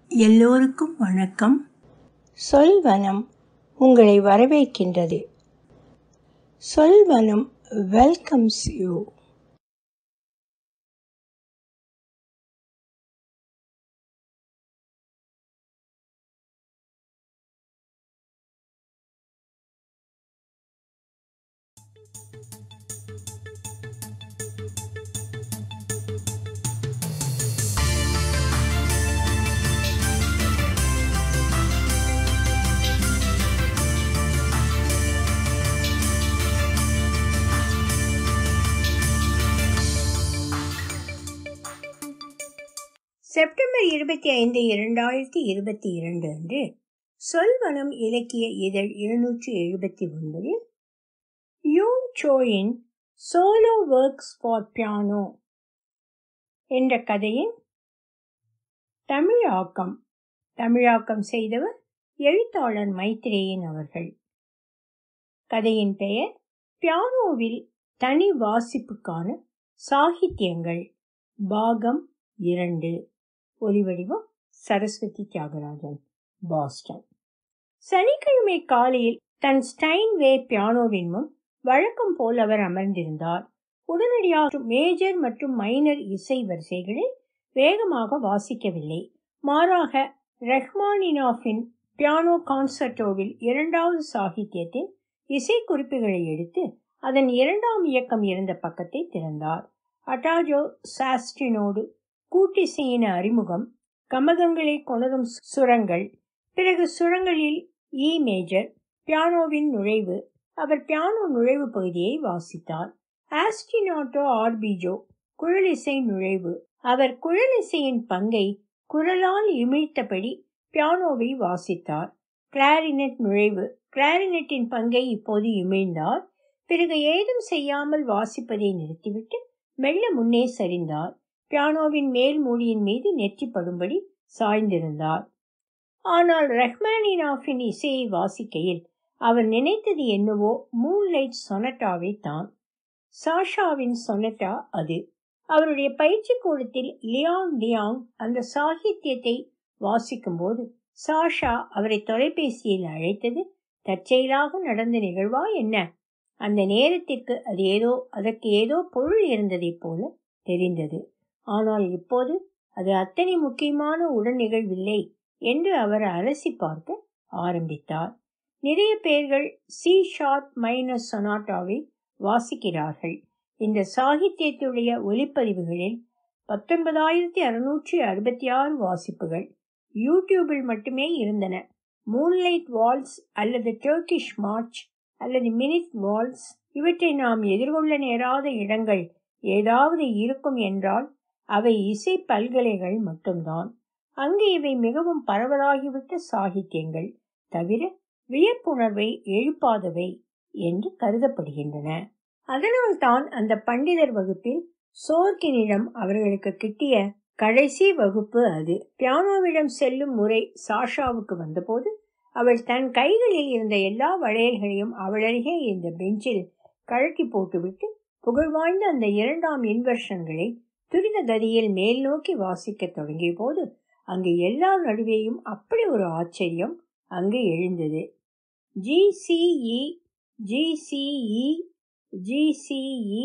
எல்லோருக்கும் வணக்கம் சொல்வனம் உங்களை வரவேற்கின்றது சொல்வனம் வெல்கம்ஸ் யூ செப்டம்பர் இருபத்தி ஐந்து இரண்டாயிரத்தி இருபத்தி இரண்டு அன்று சொல்வனம் இலக்கிய இதழ் இருநூற்றி எழுபத்தி ஒன்பதில் யூன் சோயின் சோலோ ஒர்க்ஸ் ஃபார் பியானோ என்ற கதையின் தமிழாக்கம் தமிழாக்கம் செய்தவர் எழுத்தாளர் மைத்ரேயன் அவர்கள் கதையின் பெயர் பியானோவில் தனி வாசிப்புக்கான சாகித்யங்கள் பாகம் இரண்டு ஒலிவடிவம் சரஸ்வதி தியாகராஜன் பாஸ்டன் சனிக்கிழமை காலையில் தன் ஸ்டைன்வே பியானோவின் முன் வழக்கம் போல் அவர் அமர்ந்திருந்தார் உடனடியாக மேஜர் மற்றும் மைனர் இசை வரிசைகளை வேகமாக வாசிக்கவில்லை மாறாக ரெஹ்மானினாஃபின் பியானோ கான்சர்டோவில் இரண்டாவது சாகித்யத்தின் இசை குறிப்புகளை எடுத்து அதன் இரண்டாம் இயக்கம் இருந்த பக்கத்தை திறந்தார் அட்டாஜோ சாஸ்டினோடு கூட்டிசையின அறிமுகம் கமகங்களை கொணரும் சுரங்கள் பிறகு சுரங்களில் இ மேஜர் பியானோவின் நுழைவு அவர் பியானோ நுழைவு பகுதியை வாசித்தார் ஆஸ்டினாட்டோ ஆர்பிஜோ குழலிசை நுழைவு அவர் குழலிசையின் பங்கை குரலால் இமிழ்த்தபடி பியானோவை வாசித்தார் கிளாரினெட் நுழைவு கிளாரினெட்டின் பங்கை இப்போது இமிழ்ந்தார் பிறகு ஏதும் செய்யாமல் வாசிப்பதை நிறுத்திவிட்டு மெல்ல முன்னே சரிந்தார் பியானோவின் மேல் மூடியின் மீது நெற்றிப்படும்படி சாய்ந்திருந்தார் ஆனால் ரஹ்மானினாஃபின் இசையை வாசிக்கையில் அவர் நினைத்தது என்னவோ மூன்லைட் சொனட்டாவை தான் சாஷாவின் சொனட்டா அது அவருடைய பயிற்சி கூடத்தில் லியாங் லியாங் அந்த சாகித்யத்தை வாசிக்கும்போது சாஷா அவரை தொலைபேசியில் அழைத்தது தற்செயலாக நடந்த நிகழ்வா என்ன அந்த நேரத்திற்கு அது ஏதோ அதற்கு ஏதோ பொருள் இருந்ததைப் போல தெரிந்தது ஆனால் இப்போது அது அத்தனை முக்கியமான உடன் நிகழ்வில்லை என்று அவர் அலசி பார்க்க ஆரம்பித்தார் நிறைய பேர்கள் சி ஷார்ப் மைனஸ் சொனாட்டாவை வாசிக்கிறார்கள் இந்த சாகித்யத்துடைய ஒலிப்பதிவுகளில் பத்தொன்பதாயிரத்தி அறுநூற்றி அறுபத்தி ஆறு வாசிப்புகள் யூடியூபில் மட்டுமே இருந்தன மூன்லைட் வால்ஸ் அல்லது டர்கிஷ் மார்ச் அல்லது மினிட் வால்ஸ் இவற்றை நாம் எதிர்கொள்ள நேராத இடங்கள் ஏதாவது இருக்கும் என்றால் அவை இசை பல்கலைகள் மட்டும்தான் அங்கு இவை மிகவும் பரவலாகிவிட்ட சாகித்யங்கள் தவிர வியப்புணர்வை எழுப்பாதவை என்று கருதப்படுகின்றன அதனால் தான் அந்த பண்டிதர் வகுப்பில் சோர்கினிடம் அவர்களுக்கு கிட்டிய கடைசி வகுப்பு அது பியானோவிடம் செல்லும் முறை சாஷாவுக்கு வந்தபோது அவள் தன் கைகளில் இருந்த எல்லா வளையல்களையும் அவளருகே இருந்த பெஞ்சில் கழட்டி போட்டுவிட்டு புகழ்வாய்ந்த அந்த இரண்டாம் இன்வெர்ஷன்களை துரித கதியில் மேல் நோக்கி வாசிக்க தொடங்கிய போது அங்கு எல்லா நடுவேயும் அப்படி ஒரு ஆச்சரியம் அங்கு எழுந்தது ஜிசிஇ ஜிசிஇ ஜிசிஇ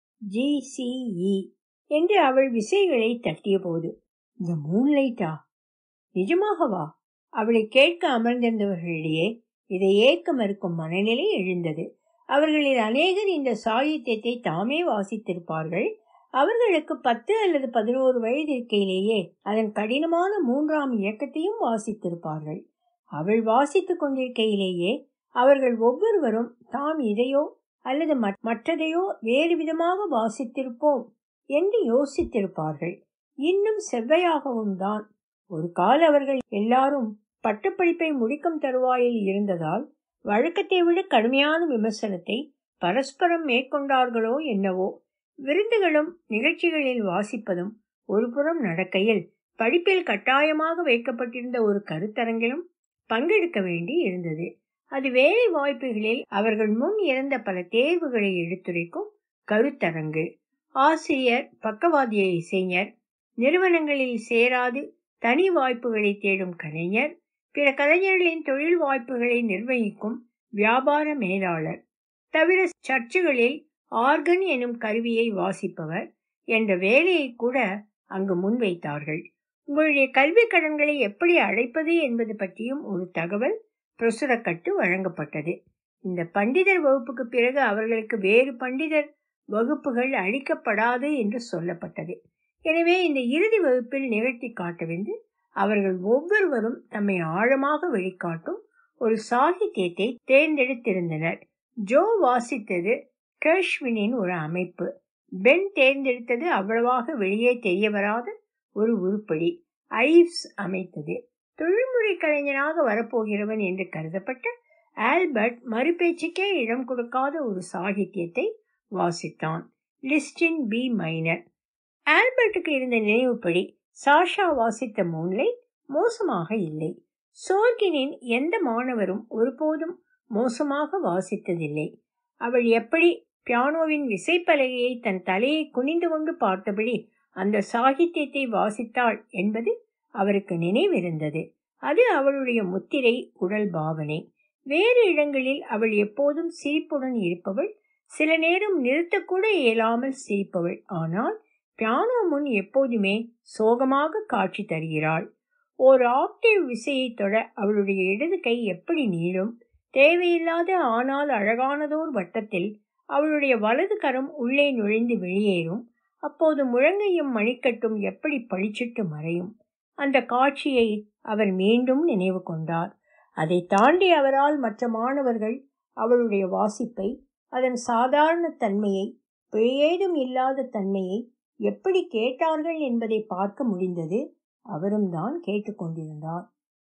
ஜிசிஇ என்று அவள் விசைகளை தட்டிய போது இந்த மூன்லைட்டா நிஜமாகவா அவளை கேட்க அமர்ந்திருந்தவர்களிடையே இதை ஏற்க மறுக்கும் மனநிலை எழுந்தது அவர்களில் அநேகர் இந்த சாகித்யத்தை தாமே வாசித்திருப்பார்கள் அவர்களுக்கு பத்து அல்லது பதினோரு வயது இருக்கையிலேயே அதன் கடினமான மூன்றாம் இயக்கத்தையும் வாசித்திருப்பார்கள் அவள் வாசித்துக் கொண்டிருக்கையிலேயே அவர்கள் ஒவ்வொருவரும் தாம் இதையோ அல்லது மற்றதையோ வேறு விதமாக வாசித்திருப்போம் என்று யோசித்திருப்பார்கள் இன்னும் செவ்வையாகவும் தான் ஒரு கால அவர்கள் எல்லாரும் பட்டப்படிப்பை முடிக்கும் தருவாயில் இருந்ததால் வழக்கத்தை விட கடுமையான விமர்சனத்தை பரஸ்பரம் மேற்கொண்டார்களோ என்னவோ விருந்துகளும் நிகழ்ச்சிகளில் வாசிப்பதும் ஒரு புறம் நடக்கையில் படிப்பில் கட்டாயமாக வைக்கப்பட்டிருந்த ஒரு கருத்தரங்கிலும் பங்கெடுக்க வேண்டி இருந்தது அது வேலை வாய்ப்புகளில் அவர்கள் முன் இருந்த பல தேர்வுகளை எடுத்துரைக்கும் கருத்தரங்கு ஆசிரியர் பக்கவாதிய இசைஞர் நிறுவனங்களில் சேராது தனி வாய்ப்புகளை தேடும் கலைஞர் பிற கலைஞர்களின் தொழில் வாய்ப்புகளை நிர்வகிக்கும் வியாபார மேலாளர் தவிர சர்ச்சுகளில் ஆர்கன் எனும் கருவியை வாசிப்பவர் என்ற வேலையை கூட அங்கு முன்வைத்தார்கள் உங்களுடைய கல்வி கடன்களை எப்படி அழைப்பது என்பது பற்றியும் ஒரு தகவல் பிரசுரக்கட்டு வழங்கப்பட்டது இந்த பண்டிதர் வகுப்புக்கு பிறகு அவர்களுக்கு வேறு பண்டிதர் வகுப்புகள் அளிக்கப்படாது என்று சொல்லப்பட்டது எனவே இந்த இறுதி வகுப்பில் நிகழ்த்தி காட்டவென்று அவர்கள் ஒவ்வொருவரும் தம்மை ஆழமாக வெளிக்காட்டும் ஒரு சாகித்யத்தை தேர்ந்தெடுத்திருந்தனர் ஜோ வாசித்தது கேஷ்வினின் ஒரு அமைப்பு பென் தேர்ந்தெடுத்தது அவ்வளவாக வெளியே தெரிய வராத ஒரு உருப்படி ஐவ்ஸ் அமைத்தது தொழில்முறை கலைஞனாக வரப்போகிறவன் என்று கருதப்பட்ட ஆல்பர்ட் மறுபேச்சுக்கே இடம் கொடுக்காத ஒரு சாகித்யத்தை வாசித்தான் லிஸ்டின் பி மைனர் ஆல்பர்ட்டுக்கு இருந்த நினைவுப்படி சாஷா வாசித்த மூன்லைட் மோசமாக இல்லை சோர்கினின் எந்த மாணவரும் ஒருபோதும் மோசமாக வாசித்ததில்லை அவள் எப்படி பியானோவின் விசைப்பலகையை தன் தலையை குனிந்து கொண்டு பார்த்தபடி அந்த சாகித்யத்தை வாசித்தாள் என்பது அவருக்கு நினைவிருந்தது அது அவளுடைய முத்திரை உடல் பாவனை வேறு இடங்களில் அவள் எப்போதும் சிரிப்புடன் இருப்பவள் சில நேரம் நிறுத்தக்கூட இயலாமல் சிரிப்பவள் ஆனால் பியானோ முன் எப்போதுமே சோகமாக காட்சி தருகிறாள் ஓர் ஆக்டிவ் விசையை தொட அவளுடைய இடது கை எப்படி நீளும் தேவையில்லாத ஆனால் அழகானதோர் வட்டத்தில் அவளுடைய வலது கரம் உள்ளே நுழைந்து வெளியேறும் அப்போது முழங்கையும் மணிக்கட்டும் எப்படி பளிச்சிட்டு மறையும் அந்த காட்சியை அவர் மீண்டும் நினைவு கொண்டார் அதை தாண்டி அவரால் மற்ற மாணவர்கள் அவளுடைய வாசிப்பை அதன் சாதாரண தன்மையை பிழையேதும் இல்லாத தன்மையை எப்படி கேட்டார்கள் என்பதை பார்க்க முடிந்தது அவரும் தான் கேட்டுக்கொண்டிருந்தார்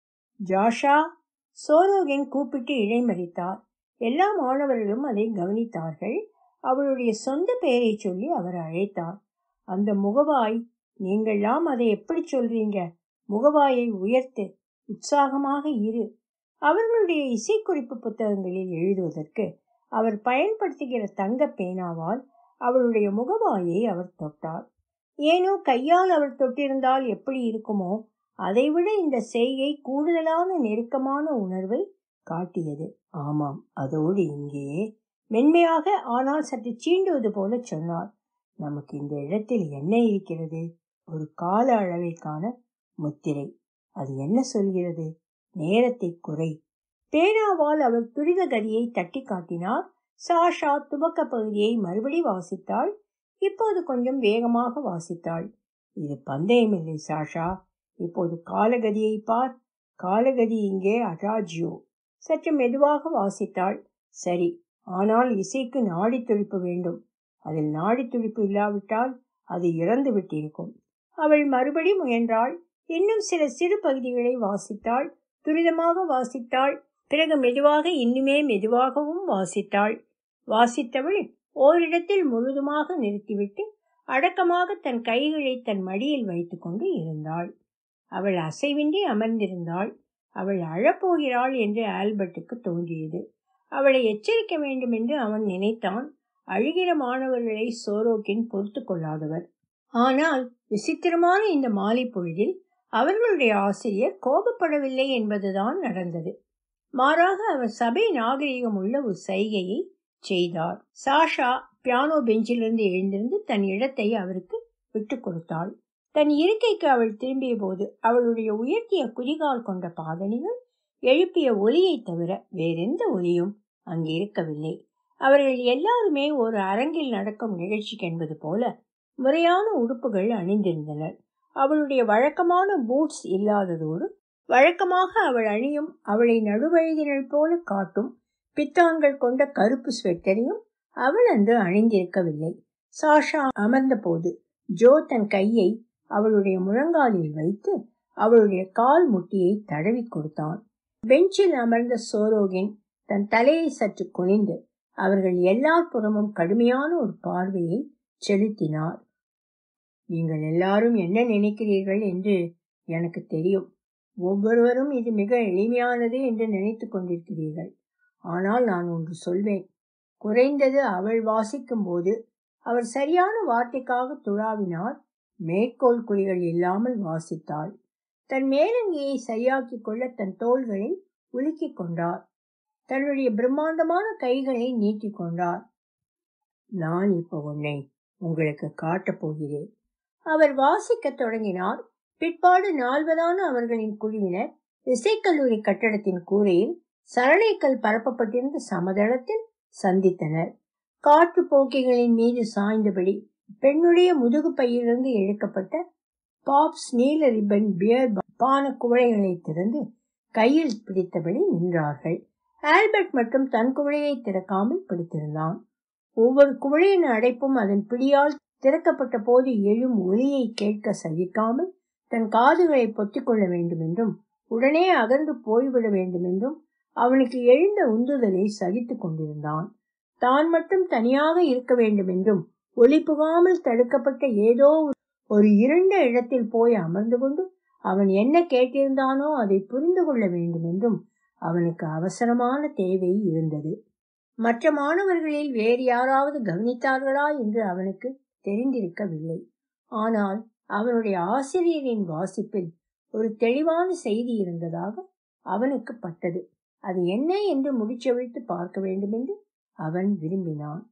ஜாஷா சோரோகின் கூப்பிட்டு இழைமறித்தார் எல்லா மாணவர்களும் அதை கவனித்தார்கள் அவளுடைய சொந்த பெயரை சொல்லி அவர் அழைத்தார் அந்த முகவாய் நீங்கள்லாம் அதை எப்படி சொல்றீங்க முகவாயை உயர்த்து உற்சாகமாக இரு அவர்களுடைய இசைக்குறிப்பு புத்தகங்களில் எழுதுவதற்கு அவர் பயன்படுத்துகிற தங்க பேனாவால் அவளுடைய முகவாயை அவர் தொட்டார் ஏனோ கையால் அவள் தொட்டிருந்தால் எப்படி இருக்குமோ அதைவிட இந்த செய்கை கூடுதலான நெருக்கமான உணர்வை காட்டியது ஆமாம் அதோடு இங்கே மென்மையாக ஆனால் சற்று சீண்டுவது போல சொன்னார் நமக்கு இந்த இடத்தில் என்ன இருக்கிறது ஒரு கால அளவிற்கான முத்திரை அது என்ன சொல்கிறது நேரத்தை குறை பேனாவால் அவர் துரித கதியை தட்டி காட்டினார் சாஷா துவக்க பகுதியை மறுபடி வாசித்தாள் இப்போது கொஞ்சம் வேகமாக வாசித்தாள் இது பந்தயமில்லை சாஷா இப்போது காலகதியை பார் காலகதி இங்கே அராஜியோ சற்று மெதுவாக வாசித்தாள் சரி ஆனால் இசைக்கு நாடி துடிப்பு வேண்டும் அதில் நாடி துடிப்பு இல்லாவிட்டால் அது இறந்து விட்டிருக்கும் அவள் மறுபடி முயன்றாள் இன்னும் சில சிறு பகுதிகளை வாசித்தாள் துரிதமாக வாசித்தாள் பிறகு மெதுவாக இன்னுமே மெதுவாகவும் வாசித்தாள் வாசித்தவள் ஓரிடத்தில் முழுதுமாக நிறுத்திவிட்டு அடக்கமாக தன் கைகளை தன் மடியில் வைத்துக்கொண்டு இருந்தாள் அவள் அசைவின்றி அமர்ந்திருந்தாள் அவள் அழப்போகிறாள் என்று ஆல்பர்ட்டுக்கு தோன்றியது அவளை எச்சரிக்க வேண்டும் என்று அவன் நினைத்தான் அழுகிற மாணவர்களை சோரோக்கின் பொறுத்து கொள்ளாதவர் ஆனால் விசித்திரமான இந்த மாலை பொழுதில் அவர்களுடைய ஆசிரியர் கோபப்படவில்லை என்பதுதான் நடந்தது மாறாக அவர் சபை நாகரிகம் உள்ள ஒரு சைகையை செய்தார் சாஷா பியானோ பெஞ்சிலிருந்து எழுந்திருந்து தன் இடத்தை அவருக்கு விட்டு கொடுத்தாள் தன் இருக்கைக்கு அவள் திரும்பிய போது அவளுடைய உயர்த்திய குதிகால் கொண்ட பாதணிகள் எழுப்பிய ஒலியை தவிர வேறெந்த ஒலியும் அங்கு இருக்கவில்லை அவர்கள் எல்லாருமே ஒரு அரங்கில் நடக்கும் நிகழ்ச்சிக்கு என்பது போல முறையான உடுப்புகள் அணிந்திருந்தனர் அவளுடைய வழக்கமான பூட்ஸ் இல்லாததோடு வழக்கமாக அவள் அணியும் அவளை நடுவயதினள் போல காட்டும் பித்தான்கள் கொண்ட கருப்பு ஸ்வெட்டரையும் அவள் அன்று அணிந்திருக்கவில்லை சாஷா அமர்ந்த போது ஜோ தன் கையை அவளுடைய முழங்காலில் வைத்து அவளுடைய கால் முட்டியை தடவி கொடுத்தான் பெஞ்சில் அமர்ந்த சோரோகின் தன் தலையை சற்று குனிந்து அவர்கள் எல்லார் புறமும் கடுமையான ஒரு பார்வையை செலுத்தினார் நீங்கள் எல்லாரும் என்ன நினைக்கிறீர்கள் என்று எனக்கு தெரியும் ஒவ்வொருவரும் இது மிக எளிமையானது என்று நினைத்து கொண்டிருக்கிறீர்கள் ஆனால் நான் ஒன்று சொல்வேன் குறைந்தது அவள் வாசிக்கும் போது அவர் சரியான வார்த்தைக்காக துழாவினார் மேற்கோள் குறிகள் இல்லாமல் வாசித்தாள் தன் மேலங்கியை சரியாக்கிக் கொள்ள தன் தோள்களை உலுக்கிக் கொண்டார் தன்னுடைய பிரம்மாண்டமான கைகளை நீட்டிக் கொண்டார் நான் இப்ப உன்னை உங்களுக்கு காட்டப் போகிறேன் அவர் வாசிக்கத் தொடங்கினார் பிற்பாடு நால்வதான அவர்களின் குழுவினர் இசைக்கல்லூரி கட்டடத்தின் கூரையில் சரளைக்கல் பரப்பப்பட்டிருந்த சமதளத்தில் சந்தித்தனர் காற்று போக்கிகளின் மீது சாய்ந்தபடி பெண்ணுடைய முதுகு பையிலிருந்து இழுக்கப்பட்ட பாப்ஸ் நீல ரிப்பன் பியர் பான குவளைகளை திறந்து கையில் பிடித்தபடி நின்றார்கள் ஆல்பர்ட் மட்டும் தன் குவளையை திறக்காமல் பிடித்திருந்தான் ஒவ்வொரு குவளையின் அடைப்பும் அதன் பிடியால் திறக்கப்பட்ட போது எழும் ஒலியை கேட்க சகிக்காமல் தன் காதுகளை பொத்திக் கொள்ள வேண்டும் என்றும் உடனே அகன்று போய்விட வேண்டும் என்றும் அவனுக்கு எழுந்த உந்துதலை சகித்துக் கொண்டிருந்தான் தான் மட்டும் தனியாக இருக்க வேண்டும் என்றும் ஒளி புகாமல் தடுக்கப்பட்ட ஏதோ ஒரு இருண்ட இடத்தில் போய் அமர்ந்து கொண்டு அவன் என்ன கேட்டிருந்தானோ அதை புரிந்து கொள்ள வேண்டும் என்றும் அவனுக்கு அவசரமான தேவை இருந்தது மற்ற மாணவர்களில் வேறு யாராவது கவனித்தார்களா என்று அவனுக்கு தெரிந்திருக்கவில்லை ஆனால் அவனுடைய ஆசிரியரின் வாசிப்பில் ஒரு தெளிவான செய்தி இருந்ததாக அவனுக்கு பட்டது அது என்ன என்று முடிச்சவிழ்த்து பார்க்க வேண்டும் என்று அவன் விரும்பினான்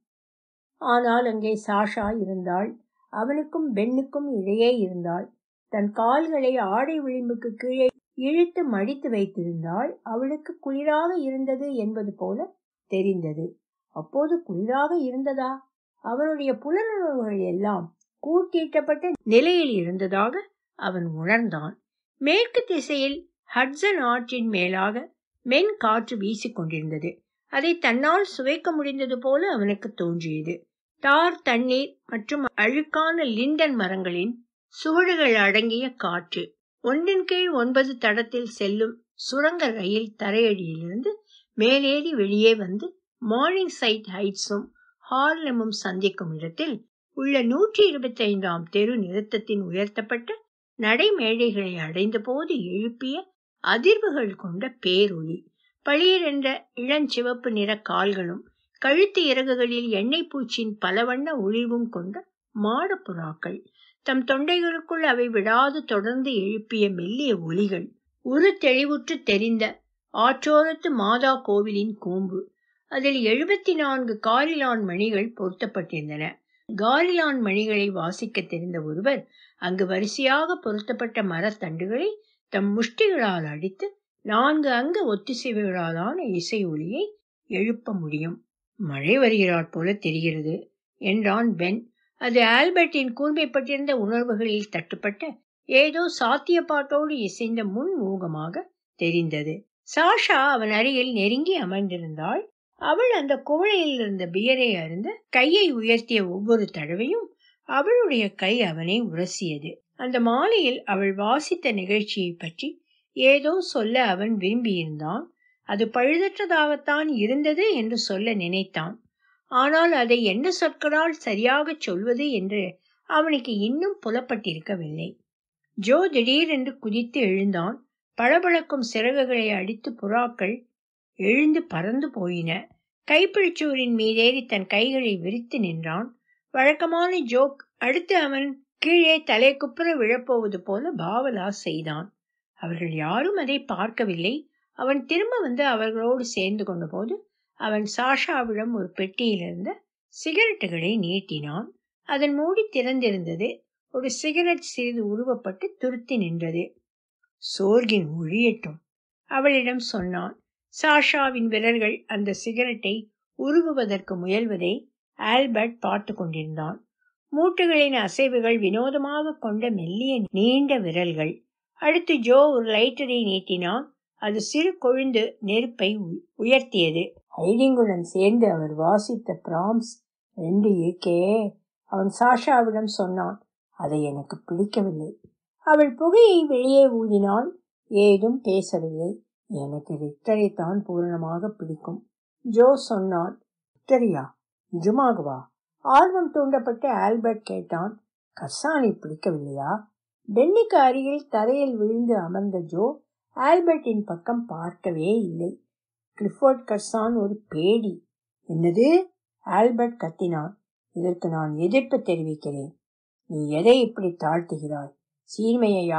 ஆனால் அங்கே சாஷா இருந்தாள் அவனுக்கும் பெண்ணுக்கும் இடையே இருந்தாள் தன் கால்களை ஆடை விளிம்புக்கு கீழே இழுத்து மடித்து வைத்திருந்தாள் அவளுக்கு குளிராக இருந்தது என்பது போல தெரிந்தது அப்போது குளிராக இருந்ததா அவனுடைய புலனுணர்வுகள் எல்லாம் கூட்டீட்டப்பட்ட நிலையில் இருந்ததாக அவன் உணர்ந்தான் மேற்கு திசையில் ஹட்சன் ஆற்றின் மேலாக மென் காற்று வீசிக் கொண்டிருந்தது அதை தன்னால் சுவைக்க முடிந்தது போல அவனுக்கு தோன்றியது தார் தண்ணீர் மற்றும் அழுக்கான லிண்டன் மரங்களின் சுவடுகள் அடங்கிய காற்று ஒன்றின் கீழ் ஒன்பது தடத்தில் செல்லும் சுரங்க ரயில் தரையடியிலிருந்து மேலேறி வெளியே வந்து மார்னிங் சைட் ஹைட்ஸும் ஹார்லமும் சந்திக்கும் இடத்தில் உள்ள நூற்றி இருபத்தி ஐந்தாம் தெரு நிறுத்தத்தின் உயர்த்தப்பட்ட நடைமேடைகளை அடைந்த போது எழுப்பிய அதிர்வுகள் கொண்ட பேரொளி பளிர் என்ற இளஞ்சிவப்பு நிற கால்களும் கழுத்து இறகுகளில் எண்ணெய் பூச்சின் பலவண்ண ஒளிவும் கொண்ட மாடப்புறாக்கள் தம் தொண்டைகளுக்குள் அவை விடாது தொடர்ந்து எழுப்பிய மெல்லிய ஒலிகள் ஒரு தெளிவுற்று தெரிந்த ஆற்றோரத்து மாதா கோவிலின் கூம்பு அதில் எழுபத்தி நான்கு காரிலான் மணிகள் பொருத்தப்பட்டிருந்தன காரிலான் மணிகளை வாசிக்க தெரிந்த ஒருவர் அங்கு வரிசையாக பொருத்தப்பட்ட மரத்தண்டுகளை தம் முஷ்டிகளால் அடித்து நான்கு அங்க ஒத்திசைவுகளாலான இசை ஒலியை எழுப்ப முடியும் மழை வருகிறாற் போல தெரிகிறது என்றான் பென் அது ஆல்பர்ட்டின் கூர்மைப்பட்டிருந்த உணர்வுகளில் தட்டுப்பட்ட ஏதோ சாத்தியப்பாட்டோடு இசைந்த முன் ஊகமாக தெரிந்தது சாஷா அவன் அருகில் நெருங்கி அமர்ந்திருந்தாள் அவள் அந்த குவளையில் இருந்த பியரை அருந்த கையை உயர்த்திய ஒவ்வொரு தடவையும் அவளுடைய கை அவனை உரசியது அந்த மாலையில் அவள் வாசித்த நிகழ்ச்சியை பற்றி ஏதோ சொல்ல அவன் விரும்பியிருந்தான் அது பழுதற்றதாகத்தான் இருந்தது என்று சொல்ல நினைத்தான் ஆனால் அதை என்ன சொற்களால் சரியாகச் சொல்வது என்று அவனுக்கு இன்னும் புலப்பட்டிருக்கவில்லை ஜோ திடீரென்று குதித்து எழுந்தான் பளபளக்கும் சிறகுகளை அடித்து புறாக்கள் எழுந்து பறந்து போயின கைப்பிடிச்சோரின் மீதேறி தன் கைகளை விரித்து நின்றான் வழக்கமான ஜோக் அடுத்து அவன் கீழே தலை குப்புற விழப்போவது போல பாவலா செய்தான் அவர்கள் யாரும் அதை பார்க்கவில்லை அவன் திரும்ப வந்து அவர்களோடு சேர்ந்து கொண்டபோது அவன் சாஷாவிடம் ஒரு பெட்டியிலிருந்த சிகரெட்டுகளை நீட்டினான் அதன் மூடி திறந்திருந்தது ஒரு சிகரெட் சிறிது உருவப்பட்டு துருத்தி நின்றது சோர்கின் ஒழியட்டும் அவளிடம் சொன்னான் சாஷாவின் விரல்கள் அந்த சிகரெட்டை உருவுவதற்கு முயல்வதை ஆல்பர்ட் பார்த்து கொண்டிருந்தான் மூட்டுகளின் அசைவுகள் வினோதமாக கொண்ட மெல்லிய நீண்ட விரல்கள் அடுத்து ஜோ ஒரு லைட்டரை நீட்டினான் அது சிறு கொழுந்து நெருப்பை உயர்த்தியது ஹைடிங்குடன் சேர்ந்து அவர் வாசித்த பிராம்ஸ் ரெண்டு இருக்கே அவன் சாஷாவிடம் சொன்னான் அதை எனக்கு பிடிக்கவில்லை அவள் புகையை வெளியே ஊதினாள் ஏதும் பேசவில்லை எனக்கு ரிக்டரை தான் பூரணமாக பிடிக்கும் ஜோ சொன்னான் ரிக்டரியா நிஜமாகவா ஆர்வம் தூண்டப்பட்டு ஆல்பர்ட் கேட்டான் கர்சானை பிடிக்கவில்லையா பென்னிக்கு அருகில் தரையில் விழுந்து அமர்ந்த ஜோ ஆல்பர்ட்டின் பக்கம் பார்க்கவே இல்லை கிளிஃபோர்ட் கர்சான் ஒரு பேடி என்னது ஆல்பர்ட் கத்தினான் இதற்கு நான் எதிர்ப்பு தெரிவிக்கிறேன் நீ எதை இப்படி தாழ்த்துகிறாய் சீர்மையையா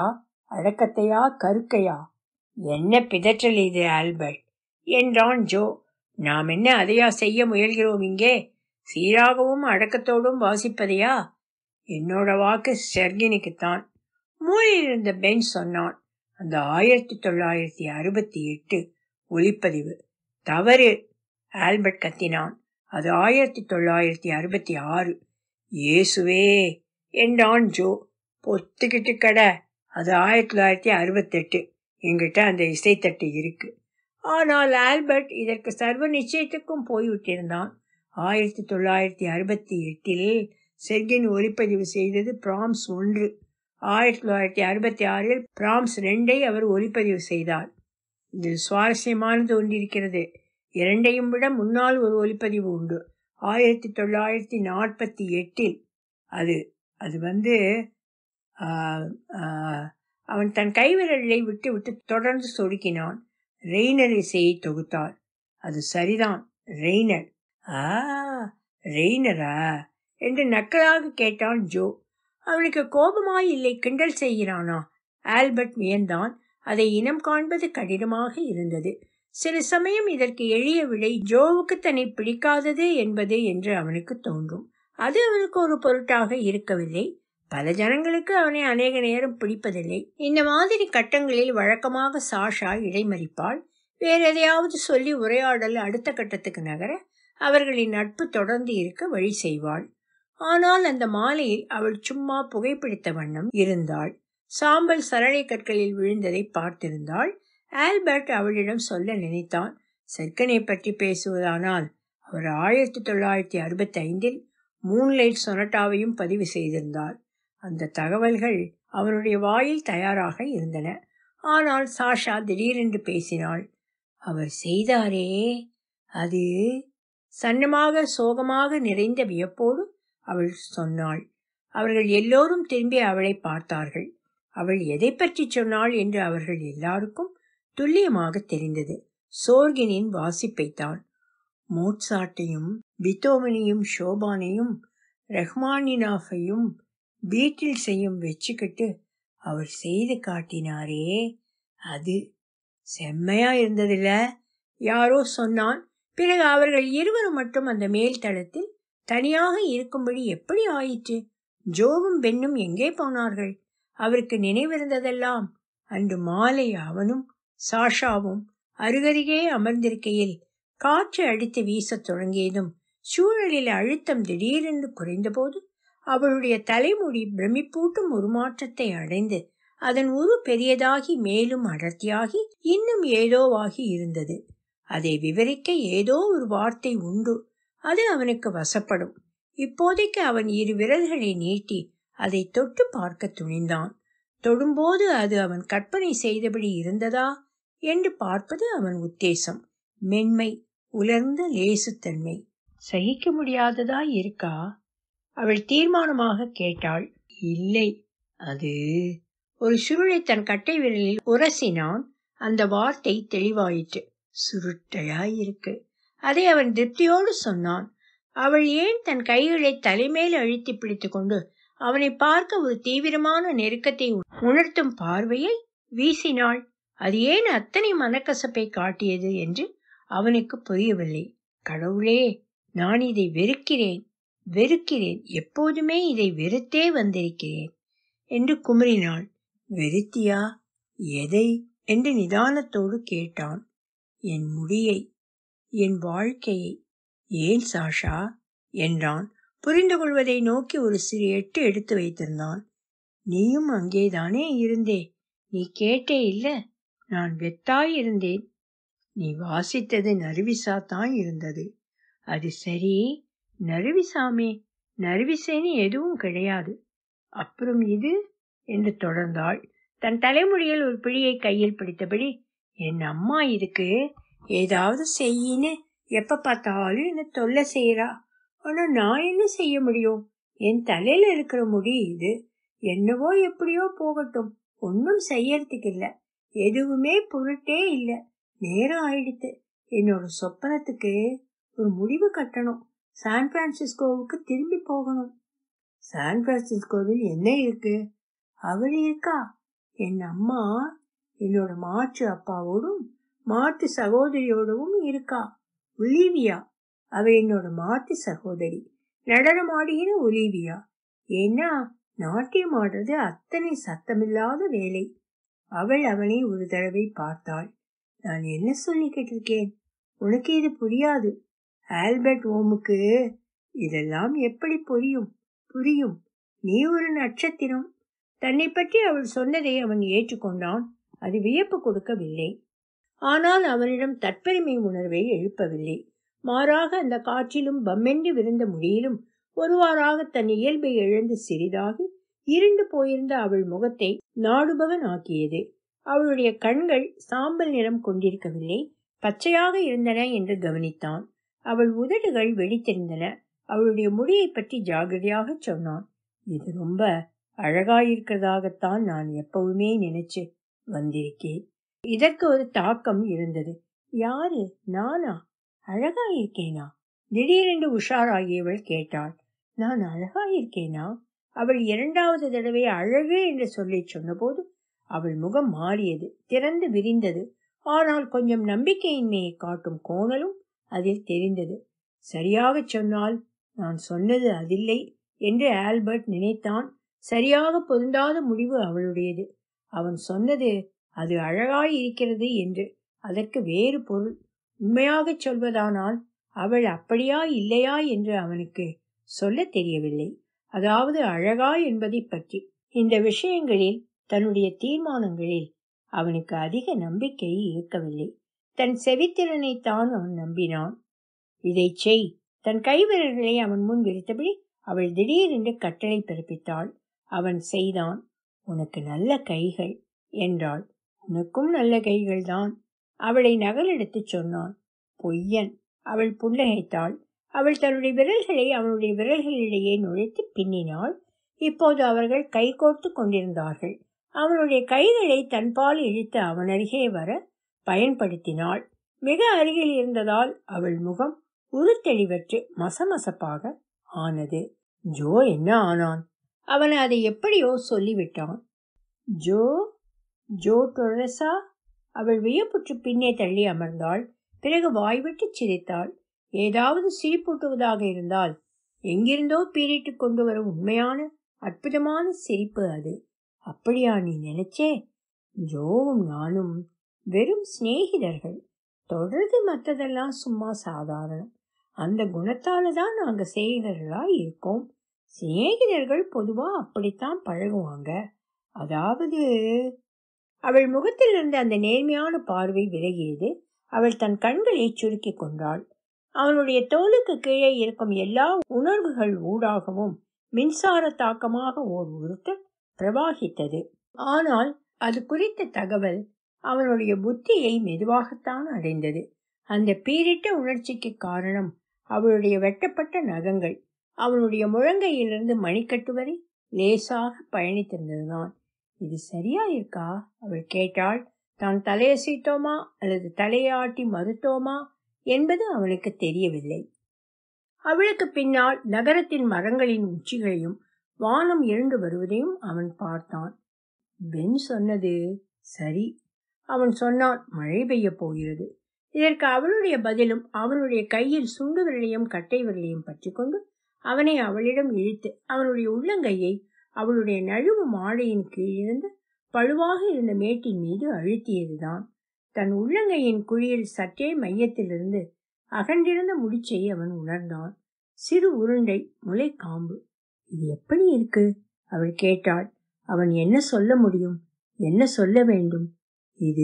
அடக்கத்தையா கருக்கையா என்ன பிதற்றல் இது ஆல்பர்ட் என்றான் ஜோ நாம் என்ன அதையா செய்ய முயல்கிறோம் இங்கே சீராகவும் அடக்கத்தோடும் வாசிப்பதையா என்னோட வாக்கு செர்கினிக்குத்தான் மூலையில் இருந்த பென் சொன்னான் அந்த ஆயிரத்தி தொள்ளாயிரத்தி அறுபத்தி எட்டு ஒளிப்பதிவு தவறு ஆல்பர்ட் கத்தினான் அது ஆயிரத்தி தொள்ளாயிரத்தி அறுபத்தி ஆறு இயேசுவே என்றான் ஜோ பொத்துக்கிட்டு கடை அது ஆயிரத்தி தொள்ளாயிரத்தி அறுபத்தெட்டு எங்கிட்ட அந்த இசைத்தட்டு இருக்கு ஆனால் ஆல்பர்ட் இதற்கு சர்வ நிச்சயத்துக்கும் போய்விட்டிருந்தான் ஆயிரத்தி தொள்ளாயிரத்தி அறுபத்தி எட்டில் செர்கின் ஒளிப்பதிவு செய்தது பிராம்ஸ் ஒன்று ஆயிரத்தி தொள்ளாயிரத்தி அறுபத்தி ஆறில் பிராம்ஸ் ரெண்டை அவர் ஒளிப்பதிவு செய்தார் இதில் சுவாரஸ்யமானது ஒன்றிருக்கிறது இரண்டையும் விட முன்னால் ஒரு ஒளிப்பதிவு உண்டு ஆயிரத்தி தொள்ளாயிரத்தி நாற்பத்தி எட்டில் அது அது வந்து அவன் தன் கைவிரலை விட்டு விட்டு தொடர்ந்து சொடுக்கினான் ரெய்னர் இசையை தொகுத்தார் அது சரிதான் ரெய்னர் ஆ ரெய்னரா என்று நக்கலாக கேட்டான் ஜோ அவனுக்கு கோபமாய் இல்லை கிண்டல் செய்கிறானா ஆல்பர்ட் வியந்தான் அதை இனம் காண்பது கடினமாக இருந்தது சில சமயம் இதற்கு எளிய விடை ஜோவுக்கு தன்னை பிடிக்காதது என்பது என்று அவனுக்கு தோன்றும் அது அவனுக்கு ஒரு பொருட்டாக இருக்கவில்லை பல ஜனங்களுக்கு அவனை அநேக நேரம் பிடிப்பதில்லை இந்த மாதிரி கட்டங்களில் வழக்கமாக சாஷா இடைமறிப்பாள் வேற எதையாவது சொல்லி உரையாடல் அடுத்த கட்டத்துக்கு நகர அவர்களின் நட்பு தொடர்ந்து இருக்க வழி செய்வாள் ஆனால் அந்த மாலையில் அவள் சும்மா புகைப்பிடித்த வண்ணம் இருந்தாள் சாம்பல் சரளை கற்களில் விழுந்ததை பார்த்திருந்தாள் ஆல்பர்ட் அவளிடம் சொல்ல நினைத்தான் செர்கனை பற்றி பேசுவதானால் அவர் ஆயிரத்தி தொள்ளாயிரத்தி அறுபத்தி ஐந்தில் மூன்லைட் சொனட்டாவையும் பதிவு செய்திருந்தார் அந்த தகவல்கள் அவனுடைய வாயில் தயாராக இருந்தன ஆனால் சாஷா திடீரென்று பேசினாள் அவர் செய்தாரே அது சன்னமாக சோகமாக நிறைந்த வியப்போடு அவள் சொன்னாள் அவர்கள் எல்லோரும் திரும்பி அவளை பார்த்தார்கள் அவள் எதை பற்றி சொன்னாள் என்று அவர்கள் எல்லாருக்கும் துல்லியமாக தெரிந்தது சோர்கினின் வாசிப்பைத்தான் மோட்சாட்டையும் பித்தோமனியும் ஷோபானையும் ரஹ்மானினாஃபையும் பீட்டில் செய்யும் வச்சுக்கிட்டு அவர் செய்து காட்டினாரே அது செம்மையா இருந்ததில்ல யாரோ சொன்னான் பிறகு அவர்கள் இருவரும் மட்டும் அந்த மேல் தளத்தில் தனியாக இருக்கும்படி எப்படி ஆயிற்று ஜோவும் பெண்ணும் எங்கே போனார்கள் அவருக்கு நினைவிருந்ததெல்லாம் அன்று மாலை அவனும் சாஷாவும் அருகருகே அமர்ந்திருக்கையில் காற்று அடித்து வீசத் தொடங்கியதும் சூழலில் அழுத்தம் திடீரென்று குறைந்தபோது அவளுடைய தலைமுடி பிரமிப்பூட்டும் உருமாற்றத்தை அடைந்து அதன் உரு பெரியதாகி மேலும் அடர்த்தியாகி இன்னும் ஏதோவாகி இருந்தது அதை விவரிக்க ஏதோ ஒரு வார்த்தை உண்டு அது அவனுக்கு வசப்படும் இப்போதைக்கு அவன் இரு விரல்களை நீட்டி அதை தொட்டு பார்க்க துணிந்தான் தொடும்போது அது அவன் கற்பனை செய்தபடி இருந்ததா என்று பார்ப்பது அவன் உத்தேசம் மென்மை உலர்ந்த லேசுத்தன்மை சகிக்க முடியாததா இருக்கா அவள் தீர்மானமாக கேட்டாள் இல்லை அது ஒரு சுருளை தன் கட்டை விரலில் உரசினான் அந்த வார்த்தை தெளிவாயிற்று சுருட்டையாய் இருக்கு அதை அவன் திருப்தியோடு சொன்னான் அவள் ஏன் தன் கைகளை தலைமேல் அழுத்தி பிடித்து கொண்டு அவனை பார்க்க ஒரு தீவிரமான நெருக்கத்தை உணர்த்தும் பார்வையை வீசினாள் அது ஏன் அத்தனை மனக்கசப்பை காட்டியது என்று அவனுக்கு புரியவில்லை கடவுளே நான் இதை வெறுக்கிறேன் வெறுக்கிறேன் எப்போதுமே இதை வெறுத்தே வந்திருக்கிறேன் என்று குமரினாள் வெறுத்தியா எதை என்று நிதானத்தோடு கேட்டான் என் முடியை என் வாழ்க்கையை ஏன் சாஷா என்றான் புரிந்து கொள்வதை நோக்கி ஒரு சிறு எட்டு எடுத்து வைத்திருந்தான் நீயும் அங்கேதானே இருந்தே நீ கேட்டே இல்ல நான் வெத்தாய் இருந்தேன் நீ வாசித்தது நறுவிசா தான் இருந்தது அது சரி நறுவிசாமே நறுவிசேன்னு எதுவும் கிடையாது அப்புறம் இது என்று தொடர்ந்தாள் தன் தலைமுடியில் ஒரு பிழியை கையில் பிடித்தபடி என் அம்மா இதுக்கு ஏதாவது செய்யின்னு எப்ப பார்த்தாலும் என்ன தொல்லை செய்யறா ஆனா நான் என்ன செய்ய முடியும் என் தலையில இருக்கிற முடி இது என்னவோ எப்படியோ போகட்டும் ஒன்னும் செய்யறதுக்கு இல்ல எதுவுமே பொருட்டே இல்ல நேரம் ஆயிடுத்து என்னோட சொப்பனத்துக்கு ஒரு முடிவு கட்டணும் சான் பிரான்சிஸ்கோவுக்கு திரும்பி போகணும் சான் பிரான்சிஸ்கோவில் என்ன இருக்கு அவள் இருக்கா என் அம்மா என்னோட மாற்று அப்பாவோடும் மாற்று சகோதரியோடவும் இருக்கா ஒலிவியா அவ என்னோட மாற்று சகோதரி நடனமாடுகிற ஒலிவியா ஏன்னா நாட்டியம் ஆடுறது அத்தனை சத்தமில்லாத வேலை அவள் அவனை ஒரு தடவை பார்த்தாள் நான் என்ன சொல்லிக்கிட்டு இருக்கேன் உனக்கு இது புரியாது ஆல்பர்ட் ஓமுக்கு இதெல்லாம் எப்படி புரியும் புரியும் நீ ஒரு நட்சத்திரம் தன்னை பற்றி அவள் சொன்னதை அவன் ஏற்றுக்கொண்டான் அது வியப்பு கொடுக்கவில்லை ஆனால் அவனிடம் தற்பெருமை உணர்வை எழுப்பவில்லை மாறாக அந்த காற்றிலும் பம்மென்று விருந்த முடியிலும் ஒருவாறாக தன் இயல்பை இழந்து சிறிதாகி இருண்டு போயிருந்த அவள் முகத்தை நாடுபவன் ஆக்கியது அவளுடைய கண்கள் சாம்பல் நிறம் கொண்டிருக்கவில்லை பச்சையாக இருந்தன என்று கவனித்தான் அவள் உதடுகள் வெடித்திருந்தன அவளுடைய முடியை பற்றி ஜாகிரதையாக சொன்னான் இது ரொம்ப அழகாயிருக்கிறதாகத்தான் நான் எப்பவுமே நினைச்சு வந்திருக்கேன் இதற்கு ஒரு தாக்கம் இருந்தது யாரு நானா அழகாயிருக்கேனா திடீரென்று உஷாராகியவள் கேட்டாள் நான் அழகாயிருக்கேனா அவள் இரண்டாவது தடவை அழகு என்று சொல்லி சொன்னபோது அவள் முகம் மாறியது திறந்து விரிந்தது ஆனால் கொஞ்சம் நம்பிக்கையின்மையை காட்டும் கோணலும் அதில் தெரிந்தது சரியாக சொன்னால் நான் சொன்னது அதில்லை என்று ஆல்பர்ட் நினைத்தான் சரியாக பொருந்தாத முடிவு அவளுடையது அவன் சொன்னது அது அழகாய் இருக்கிறது என்று அதற்கு வேறு பொருள் உண்மையாகச் சொல்வதானால் அவள் அப்படியா இல்லையா என்று அவனுக்கு சொல்ல தெரியவில்லை அதாவது அழகா என்பதை பற்றி இந்த விஷயங்களில் தன்னுடைய தீர்மானங்களில் அவனுக்கு அதிக நம்பிக்கை இருக்கவில்லை தன் செவித்திறனை தான் அவன் நம்பினான் இதை செய் தன் கைவிரல்களை அவன் முன் விரித்தபடி அவள் திடீரென்று கட்டளை பிறப்பித்தாள் அவன் செய்தான் உனக்கு நல்ல கைகள் என்றாள் உனக்கும் நல்ல கைகள்தான் அவளை நகலெடுத்துச் சொன்னான் பொய்யன் அவள் புன்னகைத்தாள் அவள் தன்னுடைய விரல்களை அவனுடைய விரல்களிடையே நுழைத்து பின்னினாள் இப்போது அவர்கள் கைகோர்த்து கொண்டிருந்தார்கள் அவனுடைய கைகளை தன்பால் இழுத்து அவன் அருகே வர பயன்படுத்தினாள் மிக அருகில் இருந்ததால் அவள் முகம் உருத்தெளிவற்று மசமசப்பாக ஆனது ஜோ என்ன ஆனான் அவன் அதை எப்படியோ சொல்லிவிட்டான் ஜோ ஜோ டொரசா அவள் வியப்புற்று பின்னே தள்ளி அமர்ந்தாள் பிறகு வாய்விட்டு சிரித்தாள் ஏதாவது சிரிப்பூட்டுவதாக இருந்தால் எங்கிருந்தோ பீரிட்டு கொண்டு வரும் உண்மையான அற்புதமான சிரிப்பு அது அப்படியா நீ நினைச்சே ஜோவும் நானும் வெறும் சிநேகிதர்கள் தொடர்ந்து மற்றதெல்லாம் சும்மா சாதாரணம் அந்த குணத்தால தான் நாங்க சிநேகிதர்களா இருக்கோம் சிநேகிதர்கள் பொதுவா அப்படித்தான் பழகுவாங்க அதாவது அவள் முகத்தில் இருந்த அந்த நேர்மையான பார்வை விலகியது அவள் தன் கண்களை சுருக்கி கொண்டாள் அவனுடைய தோலுக்கு கீழே இருக்கும் எல்லா உணர்வுகள் ஊடாகவும் மின்சார தாக்கமாக ஓர் உறுத்தல் பிரவாகித்தது ஆனால் அது குறித்த தகவல் அவனுடைய புத்தியை மெதுவாகத்தான் அடைந்தது அந்த பீரிட்ட உணர்ச்சிக்கு காரணம் அவளுடைய வெட்டப்பட்ட நகங்கள் அவனுடைய முழங்கையிலிருந்து மணிக்கட்டு வரை லேசாக பயணித்திருந்ததுதான் இது சரியா இருக்கா அவள் கேட்டாள் தான் தலையசைத்தோமா அல்லது தலையாட்டி மறுத்தோமா என்பது அவனுக்கு தெரியவில்லை அவளுக்கு பின்னால் நகரத்தின் மரங்களின் உச்சிகளையும் வானம் இருண்டு வருவதையும் அவன் பார்த்தான் பென் சொன்னது சரி அவன் சொன்னான் மழை பெய்ய போகிறது இதற்கு அவளுடைய பதிலும் அவனுடைய கையில் சுண்டு விரலையும் கட்டை விரலையும் பற்றி கொண்டு அவனை அவளிடம் இழுத்து அவனுடைய உள்ளங்கையை அவளுடைய நழுவு மாடையின் கீழிருந்து பழுவாக இருந்த மேட்டின் மீது அழுத்தியதுதான் தன் உள்ளங்கையின் குழியில் சற்றே மையத்திலிருந்து அகன்றிருந்த முடிச்சை அவன் உணர்ந்தான் சிறு உருண்டை முளைக்காம்பு இது எப்படி இருக்கு அவள் கேட்டாள் அவன் என்ன சொல்ல முடியும் என்ன சொல்ல வேண்டும் இது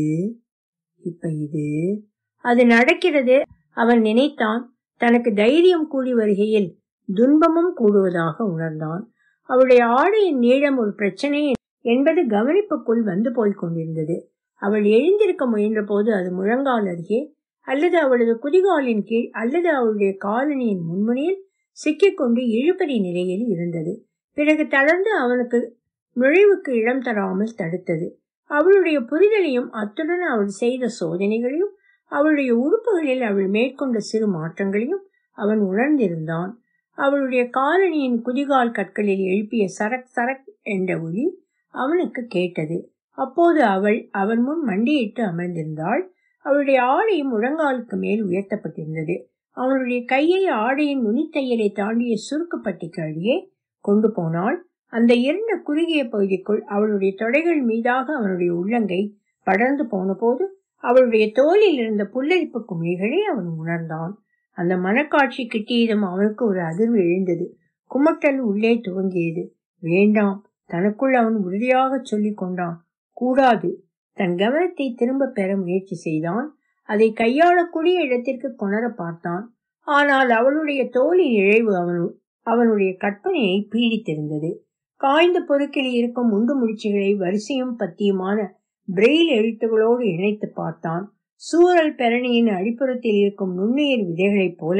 இப்ப இது அது நடக்கிறது அவன் நினைத்தான் தனக்கு தைரியம் கூடி வருகையில் துன்பமும் கூடுவதாக உணர்ந்தான் அவளுடைய ஆடையின் நீளம் ஒரு பிரச்சனை என்பது கவனிப்புக்குள் வந்து போய்க் கொண்டிருந்தது அவள் எழுந்திருக்க முயன்ற போது அது முழங்கால் அருகே அல்லது அவளது குதிகாலின் கீழ் அல்லது அவளுடைய காலனியின் முன்முனையில் சிக்கிக்கொண்டு இழுபறி நிலையில் இருந்தது பிறகு தளர்ந்து அவனுக்கு நுழைவுக்கு இடம் தராமல் தடுத்தது அவளுடைய புரிதலையும் அத்துடன் அவள் செய்த சோதனைகளையும் அவளுடைய உறுப்புகளில் அவள் மேற்கொண்ட சிறு மாற்றங்களையும் அவன் உணர்ந்திருந்தான் அவளுடைய காலனியின் குதிகால் கற்களில் எழுப்பிய சரக் சரக் என்ற ஒலி அவனுக்கு கேட்டது அப்போது அவள் அவன் முன் மண்டியிட்டு அமர்ந்திருந்தாள் அவளுடைய ஆடை முழங்காலுக்கு மேல் உயர்த்தப்பட்டிருந்தது அவனுடைய கையை ஆடையின் நுனித்தையலை தாண்டிய சுருக்குப்பட்டிக்கு அடியே கொண்டு போனாள் அந்த இருண்ட குறுகிய பகுதிக்குள் அவளுடைய தொடைகள் மீதாக அவனுடைய உள்ளங்கை படர்ந்து போன போது அவளுடைய தோலில் இருந்த புல்லரிப்பு குமிழ்களை அவன் உணர்ந்தான் அந்த மனக்காட்சி கிட்டியதும் அவனுக்கு ஒரு அதிர்வு எழுந்தது குமட்டல் உள்ளே துவங்கியது வேண்டாம் தனக்குள் அவன் உறுதியாக சொல்லிக் கொண்டான் கூடாது தன் கவனத்தை திரும்ப பெற முயற்சி செய்தான் அதை கையாளக்கூடிய இடத்திற்கு கொணர பார்த்தான் ஆனால் அவளுடைய தோலின் இழைவு அவனு அவனுடைய கற்பனையை பீடித்திருந்தது காய்ந்த பொருட்களில் இருக்கும் முண்டு முடிச்சுகளை வரிசையும் பத்தியுமான பிரெயில் எழுத்துகளோடு இணைத்து பார்த்தான் சூரல் பெரணியின் அடிப்புறத்தில் இருக்கும் நுண்ணுயிர் விதைகளைப் போல